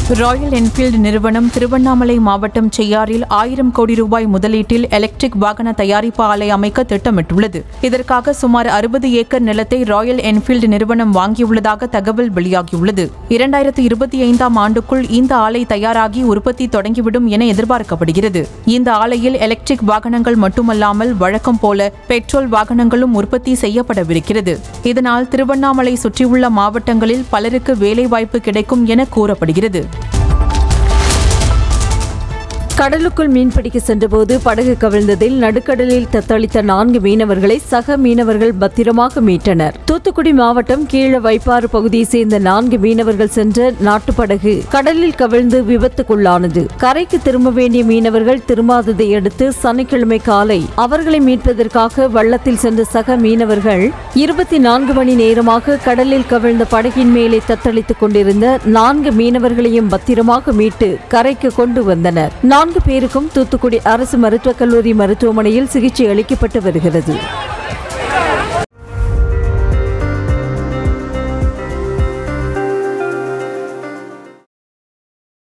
Royal Enfield நிறுவனம் திருவண்ணாமலை மாவட்டம் செய்யாறில் ஆயிரம் கோடி ரூபாய் முதலீட்டில் எலக்ட்ரிக் வாகன தயாரிப்பு ஆலை அமைக்க திட்டமிட்டுள்ளது இதற்காக சுமார் அறுபது ஏக்கர் நிலத்தை ராயல் என்ஃபீல்டு நிறுவனம் வாங்கியுள்ளதாக தகவல் வெளியாகியுள்ளது இரண்டாயிரத்து இருபத்தி ஐந்தாம் ஆண்டுக்குள் இந்த ஆலை தயாராகி உற்பத்தி தொடங்கிவிடும் என எதிர்பார்க்கப்படுகிறது இந்த ஆலையில் எலக்ட்ரிக் வாகனங்கள் மட்டுமல்லாமல் வழக்கம் போல பெட்ரோல் வாகனங்களும் உற்பத்தி செய்யப்படவிருக்கிறது இதனால் திருவண்ணாமலை சுற்றியுள்ள மாவட்டங்களில் பலருக்கு வேலைவாய்ப்பு கிடைக்கும் என கூறப்படுகிறது கடலுக்குள் மீன்பிடிக்க சென்றபோது படகு கவிழ்ந்ததில் நடுக்கடலில் தத்தளித்த நான்கு மீனவர்களை சக மீனவர்கள் பத்திரமாக மீட்டனர் தூத்துக்குடி மாவட்டம் கீழ வைப்பாறு பகுதியைச் சேர்ந்த நான்கு மீனவர்கள் சென்ற நாட்டுப்படகு கடலில் கவிழ்ந்து விபத்துக்குள்ளானது கரைக்கு திரும்ப வேண்டிய மீனவர்கள் திரும்பாததை அடுத்து சனிக்கிழமை காலை அவர்களை மீட்பதற்காக வள்ளத்தில் சென்ற சக மீனவர்கள் இருபத்தி நான்கு மணி நேரமாக கடலில் கவிழ்ந்த படகின் மேலே தத்தளித்துக் கொண்டிருந்த நான்கு மீனவர்களையும் பத்திரமாக மீட்டு கரைக்கு கொண்டு வந்தனர் நான்கு பேருக்கும் தூத்துக்குடி அரசு மருத்துவக் கல்லூரி மருத்துவமனையில் சிகிச்சை அளிக்கப்பட்டு வருகிறது